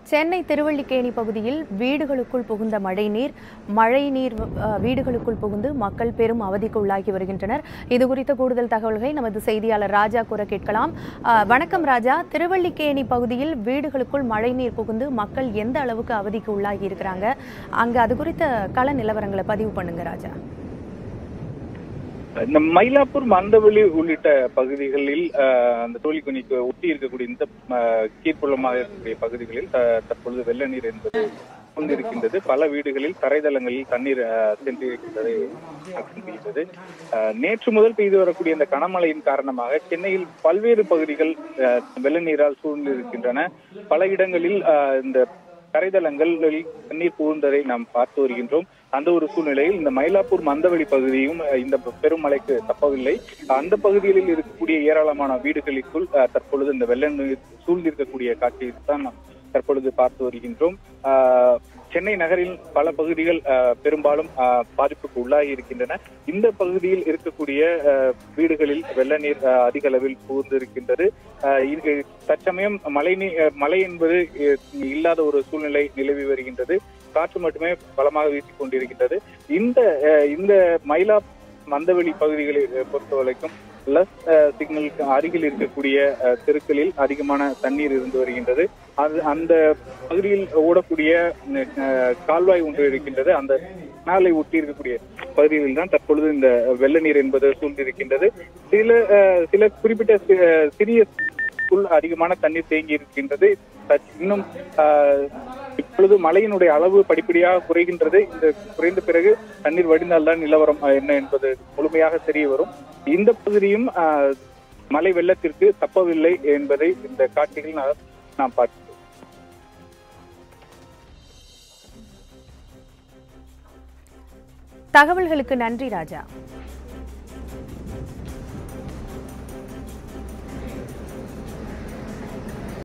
சென்னை திருவல்லிக்கேணி பகுதியில் வீடுகளுக்குள் புகுந்த மழைநீர் மழைநீர் அஹ், வீடுகளுக்குள் புகுந்து மக்கள் பெரும் அவதிக்கு உள்ளாகி வருகின்றனர் இது குறித்த கூடுதல் தகவல்களை நமது செய்தியாளர் ராஜா கூற கேட்கலாம் அஹ், வணக்கம் ராஜா திருவல்லிக்கேணி பகுதியில் வீடுகளுக்குள் மழைநீர் புகுந்து மக்கள் எந்த அளவுக்கு அவதிக்கு உள்ளாகி இருக்கிறாங்க அங்க அது குறித்த கள நிலவரங்களை பதிவு பண்ணுங்க ராஜா இந்த மயிலாப்பூர் மந்தவெளி உள்ளிட்ட பகுதிகளில் அஹ், அந்த தோழிக்குனிக்கு ஒட்டி இருக்கக்கூடிய இந்த அஹ், கீழ்ப்புலமாக இருக்கக்கூடிய பகுதிகளில் த- தற்பொழுது வெள்ள நீர் என்பது கொண்டிருக்கின்றது பல வீடுகளில் தரைதளங்களில் தண்ணீர் அஹ், சென்றிருக்கின்றதை பார்க்க முடிகிறது அஹ், நேற்று முதல் பெய்து வரக்கூடிய இந்த கனமழையின் காரணமாக சென்னையில் பல்வேறு பகுதிகள் அஹ், வெள்ள நீரால் சூழ்ந்திருக்கின்றன பல இடங்களில் அஹ், இந்த தரைதளங்களில் தண்ணீர் புகுந்ததை நாம் பார்த்து வருகின்றோம் அந்த ஒரு சூழ்நிலையில் இந்த மயிலாப்பூர் மந்தவெளி பகுதியும் அஹ், இந்த பெரும் மழைக்கு தப்பவில்லை அந்த பகுதிகளில் இருக்கக்கூடிய ஏராளமான வீடுகளுக்குள் அஹ், தற்பொழுது இந்த வெள்ள நீர் சூழ்ந்திருக்கக்கூடிய காட்சியை தான் நாம் தற்பொழுது பார்த்து வருகின்றோம் அஹ், சென்னை நகரில் பல பகுதிகள் அஹ், பெரும்பாலும் அஹ், பாதிப்புக்கு உள்ளாகி இருக்கின்றன இந்த பகுதியில் இருக்கக்கூடிய அஹ், வீடுகளில் வெள்ள நீர் அஹ், அதிக அளவில் புகுந்து இருக்கின்றது அஹ், இது தற்சமயம் மழை நீ- அஹ், மழை என்பது அஹ், இல்லாத ஒரு சூழ்நிலை நிலவி வருகின்றது காற்று மட்டுமே பலமாக வீசிக் கொண்டிருக்கின்றது இந்த அஹ், இந்த மயிலா மந்தவெளி பகுதிகளை அஹ், பொறுத்தவரைக்கும் பிளஸ் சிக்னலுக்கு அருகில் இருக்கக்கூடிய அஹ், தெருக்களில் அதிகமான தண்ணீர் இருந்து வருகின்றது அது அந்த பகுதியில் ஓடக்கூடிய அஹ், கால்வாய் ஒன்று இருக்கின்றது அந்த நாளை ஒட்டி இருக்கக்கூடிய பகுதிகளில் தான் தற்பொழுது இந்த வெள்ள நீர் என்பது சூழ்ந்திருக்கின்றது சில அஹ், சில குறிப்பிட்ட சி- அஹ், சிறிய உள் அதிகமான தண்ணீர் தேங்கி இருக்கின்றது சற்று இன்னும் ஆஹ், இப்பொழுது மழையினுடைய அளவு படிப்படியாக குறைகின்றது இந்த குறைந்த பிறகு தண்ணீர் வடிந்தால்தான் நிலவரம் ஆஹ், என்ன என்பது முழுமையாக தெரிய வரும் இந்த பகுதியும் ஆஹ், மழை வெள்ளத்திற்கு தப்பவில்லை என்பதை இந்த காட்சிகள் நாம் நாம் பார்க்கிறோம் தகவல்களுக்கு நன்றி ராஜா